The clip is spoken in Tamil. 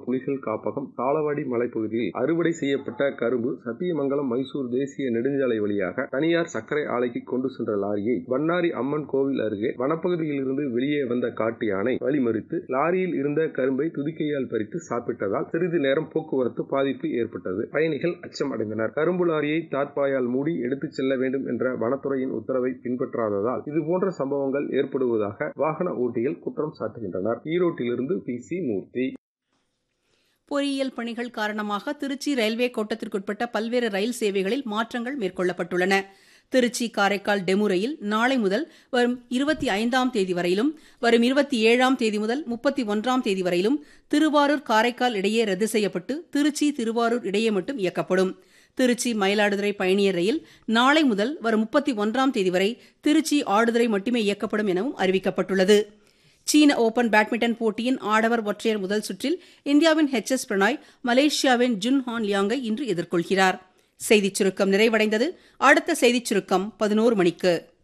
புலிகள் காப்பகம் காலவாடி மலைப்பகுதியில் அறுவடை செய்யப்பட்ட கரும்பு சத்தியமங்கலம் மைசூர் தேசிய நெடுஞ்சாலை வழியாக தனியார் சர்க்கரை ஆலைக்கு கொண்டு சென்ற லாரியை வண்ணாரி அம்மன் கோவில் அருகே வனப்பகுதியில் இருந்து வெளியே வந்த காட்டு யானை வழிமறித்து லாரியில் இருந்த கரும்பை துதிக்கையால் பறித்து சாப்பிட்டதால் சிறிது நேரம் போக்குவரத்து பாதிப்பு ஏற்பட்டது பயணிகள் அச்சம் அடைந்தனர் கரும்பு லாரியை தார்பாயால் மூடி எடுத்துச் செல்ல வேண்டும் என்ற வனத்துறையின் உத்தரவை பின்பற்றாததால் இதுபோன்ற சம்பவங்கள் ஏற்படுவதாக வாகன ஓட்டிகள் குற்றம் சாட்டுகின்றனர் ஈரோட்டிலிருந்து பி சி மூர்த்தி பொறியியல் பணிகள் காரணமாக திருச்சி ரயில்வே கோட்டத்திற்குட்பட்ட பல்வேறு ரயில் சேவைகளில் மாற்றங்கள் மேற்கொள்ளப்பட்டுள்ளன திருச்சி காரைக்கால் டெமு ரயில் நாளை முதல் வரும் இருபத்தி ஐந்தாம் தேதி வரையிலும் வரும் இருபத்தி ஏழாம் தேதி முதல் முப்பத்தி ஒன்றாம் தேதி வரையிலும் திருவாரூர் காரைக்கால் இடையே ரத்து செய்யப்பட்டு திருச்சி திருவாரூர் இடையே மட்டும் இயக்கப்படும் திருச்சி மயிலாடுதுறை பயணியர் ரயில் நாளை முதல் வரும் முப்பத்தி ஒன்றாம் தேதி வரை திருச்சி ஆடுதுறை மட்டுமே இயக்கப்படும் எனவும் அறிவிக்கப்பட்டுள்ளது சீன ஓபன் பேட்மிண்டன் போட்டியின் ஆடவர் ஒற்றையர் முதல் சுற்றில் இந்தியாவின் ஹெச் எஸ் பிரணாய் மலேசியாவின் ஜுன் ஹான் லியாங்கை இன்று எதிர்கொள்கிறார் செய்திச் சுருக்கம் நிறைவடைந்தது அடுத்த செய்திச் சுருக்கம் பதினோரு மணிக்கு